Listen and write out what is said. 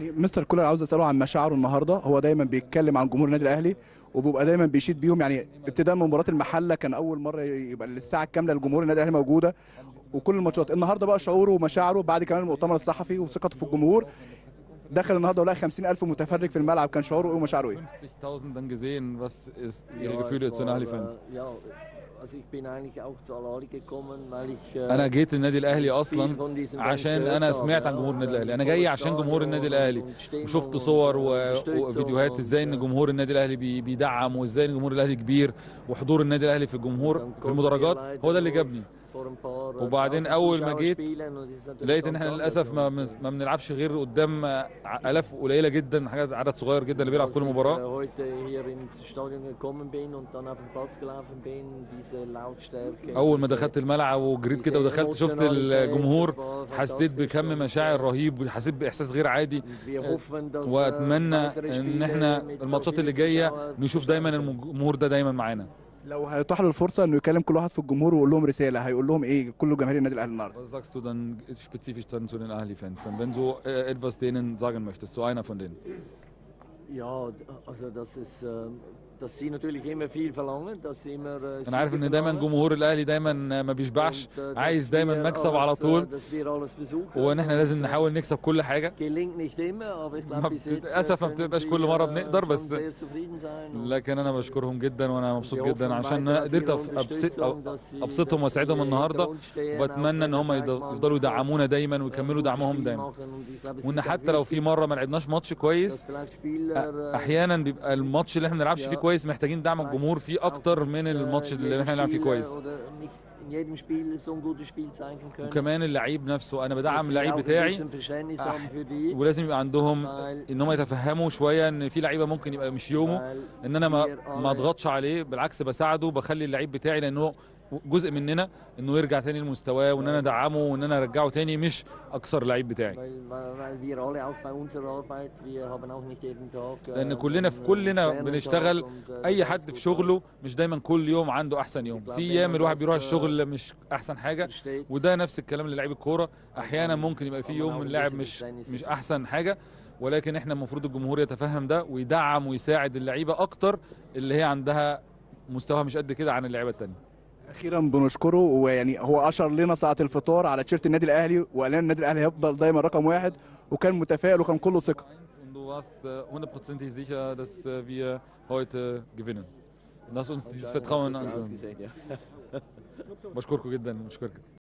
يعني مستر كولر عاوز اساله عن مشاعره النهارده هو دايما بيتكلم عن جمهور النادي الاهلي وبيبقى دايما بيشيد بيهم يعني ابتداء من مباراه المحله كان اول مره يبقى الساعه الكامله لجمهور النادي الاهلي موجوده وكل الماتشات النهارده بقى شعوره ومشاعره بعد كمان المؤتمر الصحفي وثقته في الجمهور دخل النهارده ولقى 50000 متفرج في الملعب كان شعوره ايه ومشاعره ايه 50.000 dann gesehen. Was ist Ihre Ja, Gefühle es zu den war, Ahli-Fans? äh, Ja, also ich bin eigentlich auch zu Al-Ali gekommen, weil ich... äh, انا جيت النادي الاهلي viel اصلا von diesem عشان Fans انا gehört سمعت habe, عن ja, جمهور النادي äh, الاهلي انا voller جاي عشان جمهور Stadion النادي und- الاهلي und Stimmung وشفت und, صور äh, و- Unterstützung وفيديوهات ازاي ان und, äh, جمهور النادي الاهلي بي- بيدعم وازاي ان جمهور الاهلي كبير وحضور النادي الاهلي في الجمهور dann في konnten المدرجات wir هو ده اللي leider جابني nur vor ein paar, äh, وبعدين 1000 أول ما Zuschauer جيت spielen und das ist natürlich لقيت ganz ان احنا anders للاسف ما, und, ما بنلعبش غير قدام الاف قليله جدا حاجات عدد صغير جدا اللي بيلعب Als كل ich, مباراه äh, heute hier ins Stadion gekommen bin und dann auf den Platz gelaufen bin, diese Lautstärke. اول ما diese- دخلت الملعب وجريت كده ودخلت شفت الجمهور حسيت بكم مشاعر رهيب وحسيت باحساس غير عادي Und wir hoffen, dass, äh, واتمنى weitere ان Spiele احنا mit so الماتشات vielen اللي جايه Zuschauern نشوف دايما zustande الجمهور ده دايما معانا لو هيتاح له الفرصه انه يكلم كل واحد في الجمهور ويقول لهم رساله هيقول لهم ايه كل جماهير النادي الاهلي النهارده Was sagst du dann spezifisch dann zu den Ahli-Fans? Dann, wenn du äh, etwas denen sagen möchtest, so einer von denen. Ja, d- also das ist, ähm, dass sie natürlich immer viel verlangen, dass sie immer äh, انا عارف Siege ان دايما verlangen. جمهور الاهلي دايما ما بيشبعش Und, äh, عايز dass دايما wir مكسب على alles, äh, طول dass wir alles versuchen. وان احنا لازم Und, äh, نحاول نكسب كل حاجه Gelingt nicht immer, aber ich ما glaube bis بت- jetzt للأسف ما können بتبقاش sie, كل مرة äh, بنقدر، schon بس- sehr zufrieden sein. Und لكن انا بشكرهم جدا وانا مبسوط wir جدا hoffen عشان weiter انا auf قدرت ihre أبس- أبسط- Unterstützung, dass sie- ابسطهم dass واسعدهم sie النهارده hinter uns stehen, واتمنى auch ان wenn هم der يد- Bergmann يفضلوا so, يدعمونا دايما äh, ويكملوا gutes دعمهم Spiel دايما machen. Und ich glaube, es وان ist auch حتى لو في wichtig, مره ما لعبناش ماتش كويس dass vielleicht Spieler, äh, احيانا بيبقى الماتش اللي احنا ما نلعبش فيه Ja. كويس محتاجين دعم الجمهور فيه اكتر من الماتش اللي احنا نلعب فيه كويس Oder nicht in jedem Spiel so ein gutes Spiel zeigen können. وكمان اللعيب نفسه انا Dass بدعم sie اللعيب auch ein بتاعي bisschen Verständnis أح- haben für die, ولازم يبقى عندهم weil- ان هم يتفهموا شويه ان في لعيبه ممكن يبقى مش يومه weil ان انا ما wir ما alle- اضغطش عليه بالعكس بساعده بخلي اللعيب بتاعي لانه جزء مننا انه يرجع تاني لمستواه وان انا ادعمه وان انا ارجعه تاني مش اكسر اللعيب بتاعي Weil, weil, weil wir alle auch bei unserer Arbeit, wir haben auch nicht jeden Tag. äh, لان كلنا في einen, äh, كلنا Sternentag بنشتغل und, äh, اي das حد alles في gut شغله مش دايما كل يوم عنده احسن يوم في ايام الواحد بيروح الشغل مش احسن حاجه versteht. وده نفس الكلام للاعيب الكوره احيانا ممكن يبقى في يوم اللاعب مش مش احسن حاجه ولكن احنا المفروض الجمهور يتفهم ده ويدعم ويساعد اللعيبه اكتر اللي هي عندها مستوى مش قد كده عن اللعيبه التانيه اخيرا بنشكره ويعني هو اشر لنا ساعه الفطار على تيشيرت النادي الاهلي وقال لنا النادي الاهلي هيفضل دايما رقم واحد وكان متفائل وكان كله ثقه Und du warst äh, hundertprozentig sicher, dass äh, wir heute gewinnen. Lass uns dieses Vertrauen Das ist an. ausgesehen, ja. بشكركم جدا بشكرك